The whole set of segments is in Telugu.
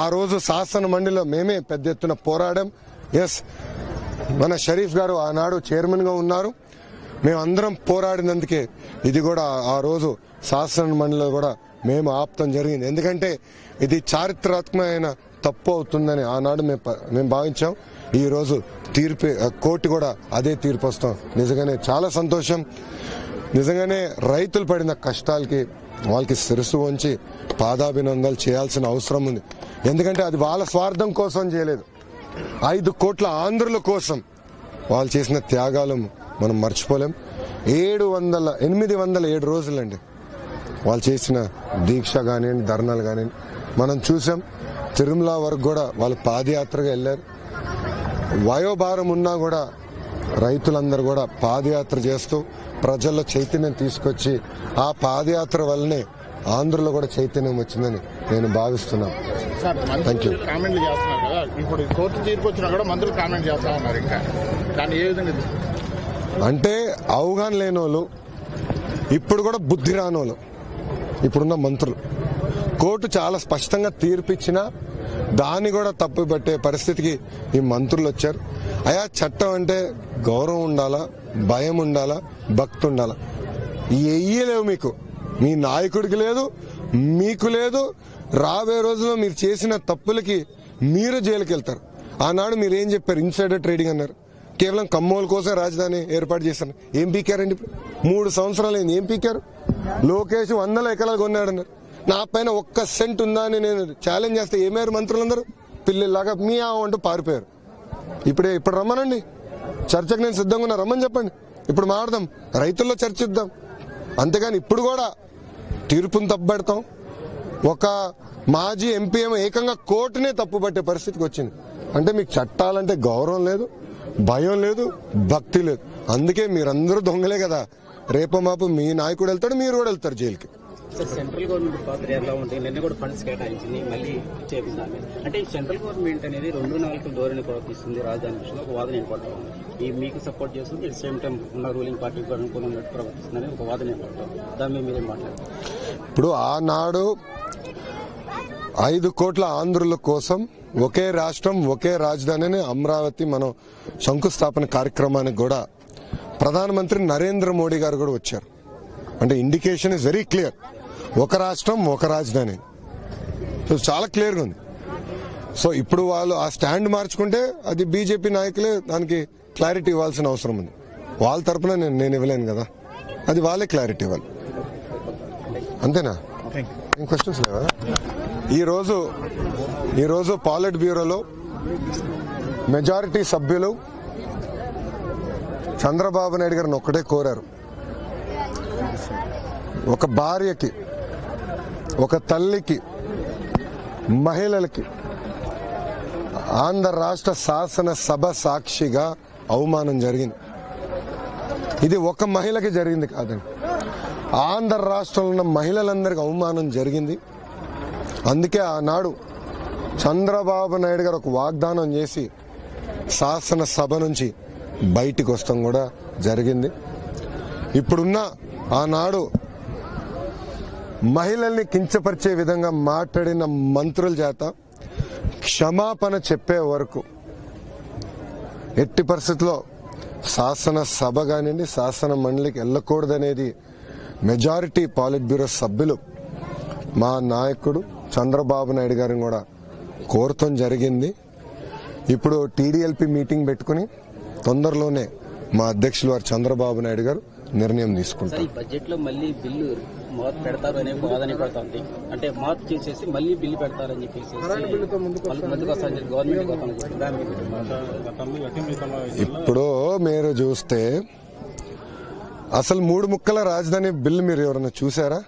రోజు శాసన మండలిలో మేమే పెద్ద ఎత్తున పోరాడాం ఎస్ మన షరీఫ్ గారు ఆనాడు చైర్మన్ గా ఉన్నారు మేమందరం పోరాడినందుకే ఇది కూడా ఆ రోజు శాసన మండలిలో కూడా మేము ఆప్తం జరిగింది ఎందుకంటే ఇది చారిత్రాత్మకమైన తప్పు అవుతుందని ఆనాడు మేము ప- మేము భావించాం ఈ రోజు తీర్పు కోర్టు కూడా అదే తీర్పు వస్తాం నిజంగానే చాలా సంతోషం నిజంగానే రైతులు పడిన కష్టాలకి వాళ్ళకి శిరస్సు వంచి పాదాభినందనలు చేయాల్సిన అవసరం ఉంది ఎందుకంటే అది వాళ్ళ స్వార్థం కోసం చేయలేదు ఐదు కోట్ల ఆంధ్రుల కోసం వాళ్ళు చేసిన త్యాగాలు మనం మర్చిపోలేం ఏడు వందల ఎనిమిది వందల ఏడు రోజులండి వాళ్ళు చేసిన దీక్ష కానివ్వండి ధర్నాలు కానివ్వండి మనం చూసాం తిరుమల వరకు కూడా వాళ్ళు పాదయాత్రగా వెళ్ళారు వయోభారం ఉన్నా కూడా రైతులందరూ కూడా పాదయాత్ర చేస్తూ ప్రజల్లో చైతన్యం తీసుకొచ్చి ఆ పాదయాత్ర వల్లనే ఆంధ్రలో కూడా చైతన్యం వచ్చిందని నేను భావిస్తున్నాను సార్ Thank మంత్రులు you. కామెంట్లు చేస్తున్నారు కదా ఇప్పుడు కోర్టు తీర్పు వచ్చినా కూడా మంత్రులు కామెంట్ చేస్తా ఉన్నారు ఇంకా దాన్ని ఏ విధంగా తీసుకుంటారు? అంటే అవగాహన లేని వాళ్ళు ఇప్పుడు కూడా బుద్ధి రానోళ్ళు ఇప్పుడున్న మంత్రులు కోర్టు చాలా స్పష్టంగా తీర్పిచ్చినా దాన్ని కూడా తప్పు పట్టే పరిస్థితికి ఈ మంత్రులు వచ్చారు అయా చట్టం అంటే గౌరవం ఉండాలా భయం ఉండాలా భక్తి ఉండాలా ఎయ్యలేవు మీకు మీ నాయకుడికి లేదు మీకు లేదు రాబోయే రోజుల్లో మీరు చేసిన తప్పులకి మీరు జైలుకి వెళ్తారు ఆనాడు మీరు ఏం చెప్పారు ఇన్సైడర్ ట్రేడింగ్ అన్నారు కేవలం కమ్మోల కోసం రాజధాని ఏర్పాటు చేశారు ఏం పీకారండి ఇప్పుడు మూడు సంవత్సరాలు అయింది ఏం పీకారు లోకేష్ వందల ఎకరాలు కొన్నాడన్నారు నా పైన ఒక్క సెంట్ ఉందా అని నేను ఛాలెంజ్ చేస్తే ఏమయ్యారు మంత్రులందరూ పిల్లల్లాగా మీ ఆవు అంటూ పారిపోయారు ఇప్పుడే ఇప్పుడు రమ్మనండి చర్చకు నేను సిద్ధంగా ఉన్నా రమ్మని చెప్పండి ఇప్పుడు మాట్లాడదాం రైతుల్లో చర్చిద్దాం అంతేగాని ఇప్పుడు కూడా తీర్పును తప్పుపెడతాం ఒక మాజీ ఎంపీ ఏమో ఏకంగా కోర్టునే తప్పుపట్టే పరిస్థితికి వచ్చింది అంటే మీకు చట్టాలంటే గౌరవం లేదు భయం లేదు భక్తి లేదు అందుకే మీరందరూ దొంగలే కదా రేపో మాపు మీ నాయకుడు వెళ్తాడు మీరు కూడా వెళ్తారు జైలుకి సార్ సెంట్రల్ గవర్నమెంట్ పాత్ర ఎలా ఉంటుంది నిన్న కూడా ఫండ్స్ కేటాయించింది మళ్ళీ చేపించాలి అంటే ఈ సెంట్రల్ గవర్నమెంట్ అనేది రెండు నాలుగు ధోరణి ప్రవర్తిస్తుంది రాజధాని విషయంలో ఒక వాదన ఏర్పడతా ఉంది ఈ మీకు సపోర్ట్ చేస్తుంది అట్ సేమ్ టైం ఉన్న రూలింగ్ పార్టీ కూడా అనుకూలంగా ప్రవర్తిస్తుందని ఒక వాదన ఏర్పడతా ఉంది. దాని మీద మీరేం మాట్లాడారు ఇప్పుడు ఆనాడు ఐదు కోట్ల ఆంధ్రుల కోసం ఒకే రాష్ట్రం ఒకే రాజధాని అని అమరావతి మనం శంకుస్థాపన కార్యక్రమానికి కూడా ప్రధానమంత్రి నరేంద్ర మోడీ గారు కూడా వచ్చారు అంటే ఇండికేషన్ ఇస్ వెరీ క్లియర్ ఒక రాష్ట్రం ఒక రాజధాని సో చాలా క్లియర్గా ఉంది సో ఇప్పుడు వాళ్ళు ఆ స్టాండ్ మార్చుకుంటే అది బీజేపీ నాయకులే దానికి క్లారిటీ ఇవ్వాల్సిన అవసరం ఉంది వాళ్ళ తరపున నేను నేను ఇవ్వలేను కదా అది వాళ్ళే క్లారిటీ ఇవ్వాలి అంతేనా ఏం క్వశ్చన్స్ లేవా ఈరోజు ఈరోజు పాలిట్ బ్యూరోలో మెజారిటీ సభ్యులు చంద్రబాబు నాయుడు గారిని ఒక్కటే కోరారు ఒక భార్యకి ఒక తల్లికి మహిళలకి ఆంధ్ర రాష్ట్ర శాసన సభ సాక్షిగా అవమానం జరిగింది ఇది ఒక మహిళకి జరిగింది కాదండి ఆంధ్ర రాష్ట్రంలో ఉన్న మహిళలందరికీ అవమానం జరిగింది అందుకే ఆనాడు చంద్రబాబు నాయుడు గారు ఒక వాగ్దానం చేసి శాసన సభ నుంచి బయటికి వస్తాం కూడా జరిగింది ఇప్పుడున్న ఆనాడు మహిళల్ని కించపరిచే విధంగా మాట్లాడిన మంత్రుల చేత క్షమాపణ చెప్పే వరకు ఎట్టి పరిస్థితుల్లో శాసన సభ కానివ్వండి శాసన మండలికి వెళ్ళకూడదనేది మెజారిటీ పాలిట్ బ్యూరో సభ్యులు మా నాయకుడు చంద్రబాబు నాయుడు గారిని కూడా కోరటం జరిగింది ఇప్పుడు టీడీఎల్పీ మీటింగ్ పెట్టుకుని తొందరలోనే మా అధ్యక్షులు వారు చంద్రబాబు నాయుడు గారు నిర్ణయం సార్ తీసుకుంటారు ఈ బడ్జెట్ లో మళ్ళీ బిల్లు మార్పు పెడతారు అనే ఒక వాదన పడుతుంది అంటే మార్పు చేసేసి మళ్ళీ బిల్లు పెడతారని చెప్పేసి వాళ్ళకి ముందుకు వస్తుంది గవర్నమెంట్ వస్తుంది దాని మీద ఇప్పుడు మీరు చూస్తే అసలు మూడు ముక్కల రాజధాని బిల్ మీరు ఎవరైనా చూసారా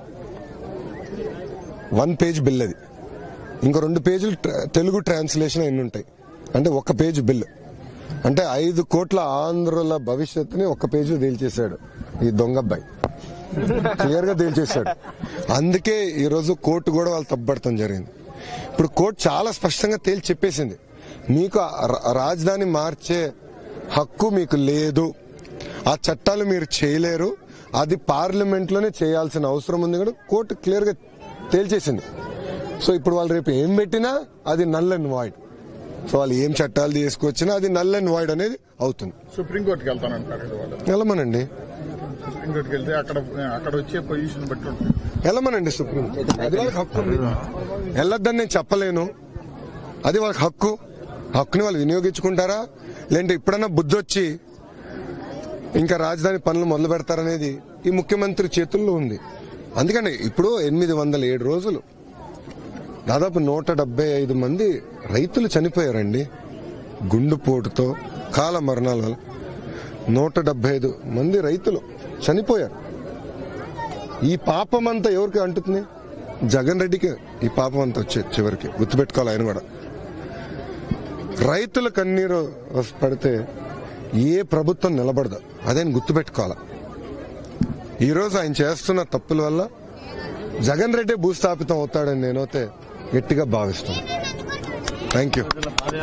వన్ పేజ్ బిల్ అది ఇంకో రెండు పేజీలు ట్ర- తెలుగు ట్రాన్స్లేషన్ ఎన్ని ఉంటాయి అంటే ఒక పేజ్ బిల్ అంటే ఐదు కోట్ల ఆంధ్రుల భవిష్యత్తుని ఒక పేజీలో తేల్చేశాడు ఈ దొంగ అబ్బాయి క్లియర్ గా తేల్చేశాడు అందుకే ఈ రోజు కోర్టు కూడా వాళ్ళు తప్పబడటం జరిగింది ఇప్పుడు కోర్టు చాలా స్పష్టంగా తేల్చి చెప్పేసింది మీకు ఆ రా- రాజధాని మార్చే హక్కు మీకు లేదు ఆ చట్టాలు మీరు చేయలేరు అది పార్లమెంట్ లోనే చేయాల్సిన అవసరం ఉంది కూడా కోర్టు క్లియర్ గా తేల్చేసింది సో ఇప్పుడు వాళ్ళు రేపు ఏం పెట్టినా అది నల్ అండ్ వాయిడ్ సో వాళ్ళు ఏం చట్టాలు తీసుకొచ్చినా అది నల్ అండ్ వాయిడ్ అనేది అవుతుంది సుప్రీంకోర్టుకి వెళ్తానంటారు కదా వాళ్ళు వెళ్ళమనండి సుప్రీంకోర్టుకి వెళ్తే అక్కడ అక్కడ వచ్చే పొజిషన్ బట్టి ఉంటుంది వెళ్ళమనండి సుప్రీం అది వాళ్ళకి హక్కు ఉంది వెళ్ళొద్దని నేను చెప్పలేను అది వాళ్ళకి హక్కు హక్కుని వాళ్ళు వినియోగించుకుంటారా లేదంటే ఇప్పుడన్నా బుద్ధి వచ్చి ఇంకా రాజధాని పనులు మొదలు పెడతారనేది ఈ ముఖ్యమంత్రి చేతుల్లో ఉంది అందుకని ఇప్పుడు ఎనిమిది వందల ఏడు రోజులు దాదాపు నూట డెబ్బై ఐదు మంది రైతులు చనిపోయారండి గుండుపోటుతో కాల మరణాల వల్ల నూట డెబ్బై ఐదు మంది రైతులు చనిపోయారు ఈ పాపం అంతా ఎవరికి అంటుతుంది జగన్ రెడ్డికి ఈ పాపం అంతా వచ్చేది చివరికి గుర్తుపెట్టుకోవాలి ఆయన కూడా రైతుల కన్నీరు వస్- పడితే ఏ ప్రభుత్వం నిలబడదు అదే గుర్తుపెట్టుకోవాలి ఈరోజు ఆయన చేస్తున్న తప్పుల వల్ల జగన్ రెడ్డి భూస్థాపితం అవుతాడని నేనైతే గట్టిగా భావిస్తాను థ్యాంక్ యూ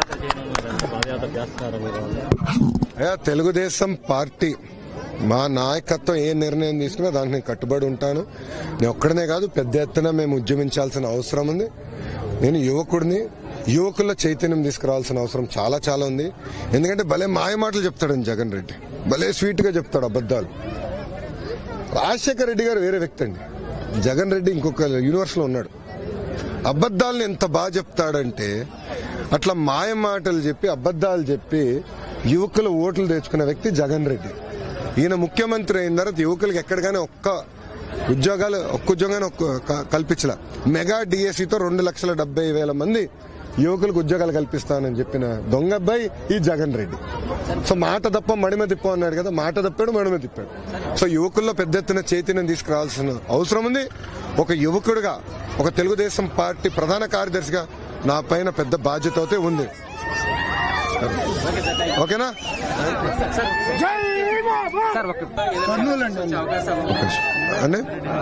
అయ్యా తెలుగుదేశం పార్టీ మా నాయకత్వం ఏ నిర్ణయం తీసుకున్నా దానికి నేను కట్టుబడి ఉంటాను నేను ఒక్కడనే కాదు పెద్ద ఎత్తున మేము ఉద్యమించాల్సిన అవసరం ఉంది నేను యువకుడిని యువకుల్లో చైతన్యం తీసుకురావాల్సిన అవసరం చాలా చాలా ఉంది ఎందుకంటే భలే మాయ మాటలు చెప్తాడు జగన్ రెడ్డి భలే స్వీట్ గా చెప్తాడు అబద్ధాలు రాజశేఖర రెడ్డి గారు వేరే వ్యక్తి అండి జగన్ రెడ్డి ఇంకొక యూనివర్స్ లో ఉన్నాడు అబద్ధాలను ఎంత బాగా చెప్తాడంటే అట్లా మాయ మాటలు చెప్పి అబద్ధాలు చెప్పి యువకుల ఓట్లు తెచ్చుకున్న వ్యక్తి జగన్ రెడ్డి ఈయన ముఖ్యమంత్రి అయిన తర్వాత యువకులకు ఎక్కడికైనా ఒక్క ఉద్యోగాలు ఒక్క ఉద్యోగాన్ని ఒక్క క- కల్పించలే మెగా డిఎస్సితో రెండు లక్షల డెబ్బై వేల మంది యువకులకు ఉద్యోగాలు కల్పిస్తానని చెప్పిన దొంగ అబ్బాయి ఈ జగన్ రెడ్డి సో మాట తప్ప మడిమ తిప్ప అన్నాడు కదా మాట తప్పాడు మడిమ తిప్పాడు సో యువకుల్లో పెద్ద ఎత్తున చైతన్యం తీసుకురావాల్సిన అవసరం ఉంది ఒక యువకుడిగా ఒక తెలుగుదేశం పార్టీ ప్రధాన కార్యదర్శిగా నా పైన పెద్ద బాధ్యత అయితే ఉంది ఓకేనా సార్ ఒక అవకాశం అండి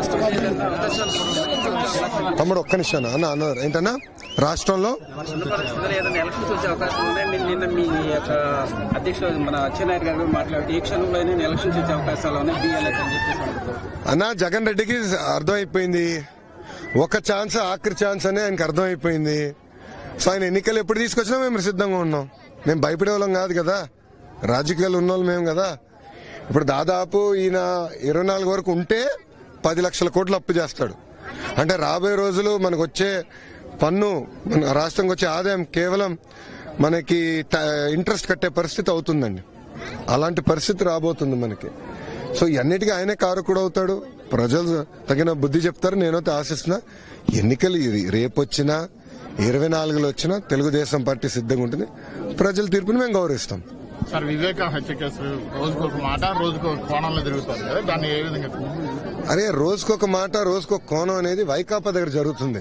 తమ్ముడు ఒక్క నిమిషం అన్న అన్నారు ఏంటన్నా రాష్ట్రంలో ఉన్న పరిస్థితుల్లో ఏదైనా ఎలక్షన్స్ వచ్చే అవకాశం ఉన్నాయి నిన్న- నిన్న మీ యొక్క అధ్యక్షుడు మన అచ్చెన్నాయుడు గారు మాట్లాడి ఈ క్షణంలో ఎలక్షన్స్ వచ్చే అవకాశాలు ఉన్నాయి బిఎల్ఎస్ అని చెప్పేసి అంటున్నారు. అన్న జగన్ రెడ్డికి అర్థమైపోయింది ఒక ఛాన్స్ ఆఖరి ఛాన్స్ అని ఆయనకి అర్థమైపోయింది సో ఆయన ఎన్నికలు ఎప్పుడు తీసుకొచ్చినా మేము సిద్ధంగా ఉన్నాం మేము భయపడే వాళ్ళం కాదు కదా రాజకీయాలు ఉన్న మేము కదా ఇప్పుడు దాదాపు ఈయన ఇరవై నాలుగు వరకు ఉంటే పది లక్షల కోట్లు అప్పు చేస్తాడు అంటే రాబోయే రోజులు మనకు వచ్చే పన్ను మన రాష్ట్రంకి వచ్చే ఆదాయం కేవలం మనకి ట- ఇంట్రెస్ట్ కట్టే పరిస్థితి అవుతుందండి అలాంటి పరిస్థితి రాబోతుంది మనకి సో ఇవన్నిటికీ ఆయనే కారకుడు అవుతాడు ప్రజలు తగిన బుద్ధి చెప్తారు నేనైతే ఆశిస్తున్నా ఎన్నికలు ఇది రేపు వచ్చినా ఇరవై నాలుగులో వచ్చినా తెలుగుదేశం పార్టీ సిద్ధంగా ఉంటుంది ప్రజల తీర్పుని మేము గౌరవిస్తాం సార్ వివేక హత్య కేసు రోజుకు ఒక మాట రోజుకు ఒక కోణంలో తిరుగుతుంది కదా దాన్ని ఏ విధంగా అరే రోజుకొక మాట రోజుకొక కోణం అనేది వైకాపా దగ్గర జరుగుతుంది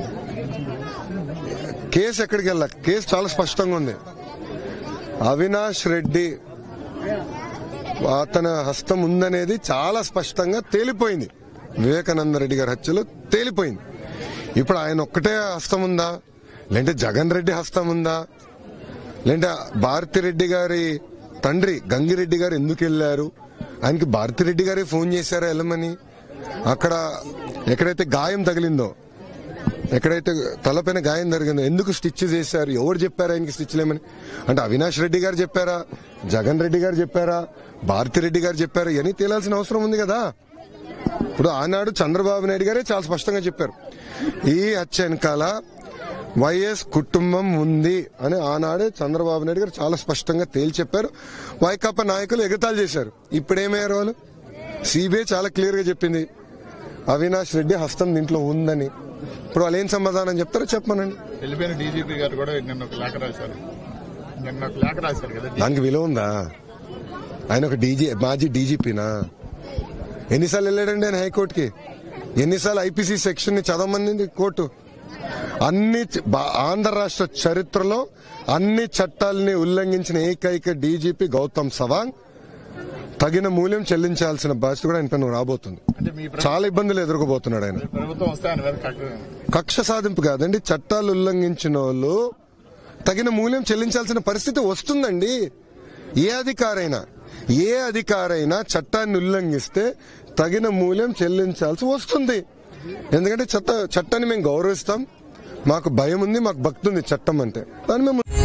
కేసు ఎక్కడికి వెళ్ళా కేసు చాలా స్పష్టంగా ఉంది అవినాష్ రెడ్డి అతని హస్తం ఉందనేది చాలా స్పష్టంగా తేలిపోయింది వివేకానంద రెడ్డి గారి హత్యలో తేలిపోయింది ఇప్పుడు ఆయన ఒక్కటే హస్తం ఉందా లేదంటే జగన్ రెడ్డి హస్తం ఉందా లేదంటే భారతిరెడ్డి గారి తండ్రి గంగిరెడ్డి గారు ఎందుకు వెళ్ళారు ఆయనకి భారతిరెడ్డి గారే ఫోన్ చేశారా వెళ్ళమని అక్కడ ఎక్కడైతే గాయం తగిలిందో ఎక్కడైతే తలపైన గాయం జరిగిందో ఎందుకు స్టిచ్ చేశారు ఎవరు చెప్పారు ఆయనకి స్టిచ్ లేమని అంటే అవినాష్ రెడ్డి గారు చెప్పారా జగన్ రెడ్డి గారు చెప్పారా భారతిరెడ్డి గారు చెప్పారా ఇవన్నీ తేలాల్సిన అవసరం ఉంది కదా ఇప్పుడు ఆనాడు చంద్రబాబు నాయుడు గారే చాలా స్పష్టంగా చెప్పారు ఈ హత్య వెనకాల వైఎస్ కుటుంబం ఉంది అని ఆనాడే చంద్రబాబు నాయుడు గారు చాలా స్పష్టంగా తేల్చి చెప్పారు వైకాపా నాయకులు ఎగతాళి చేశారు ఇప్పుడేమయ్యారు వాళ్ళు సిబిఐ చాలా క్లియర్ గా చెప్పింది అవినాష్ రెడ్డి హస్తం దీంట్లో ఉందని ఇప్పుడు వాళ్ళు ఏం సమాధానం చెప్తారో చెప్పమనండి వెళ్ళిపోయిన డీజీపీ గారు కూడా నిన్న ఒక లేఖ రాశారు నిన్న ఒక లేఖ రాశారు కదా దానికి విలువ ఉందా ఆయన ఒక డీజీ మాజీ డీజీపీనా ఎన్నిసార్లు వెళ్ళాడండి ఆయన హైకోర్టుకి ఎన్నిసార్లు ఐపీసీ సెక్షన్ ని చదవమనింది కోర్టు అన్ని చ- బా- ఆంధ్ర రాష్ట్ర చరిత్రలో అన్ని చట్టాలని ఉల్లంఘించిన ఏకైక డీజీపీ గౌతమ్ సవాంగ్ తగిన మూల్యం చెల్లించాల్సిన బాధ్యత కూడా ఆయన పైన రాబోతుంది అంటే మీ ప్ర- చాలా ఇబ్బందులు ఎదుర్కోబోతున్నాడు ఆయన ప్రభుత్వం వస్తే ఆయన మీద కట్ట- కక్ష సాధింపు కాదండి చట్టాలు ఉల్లంఘించిన వాళ్ళు తగిన మూల్యం చెల్లించాల్సిన పరిస్థితి వస్తుందండి ఏ అధికారైనా ఏ అధికారైనా చట్టాన్ని ఉల్లంఘిస్తే తగిన మూల్యం చెల్లించాల్సి వస్తుంది ఎందుకంటే చట్ట చట్టాన్ని మేము గౌరవిస్తాం మాకు భయం ఉంది మాకు భక్తి ఉంది చట్టం అంటే దాన్ని మేము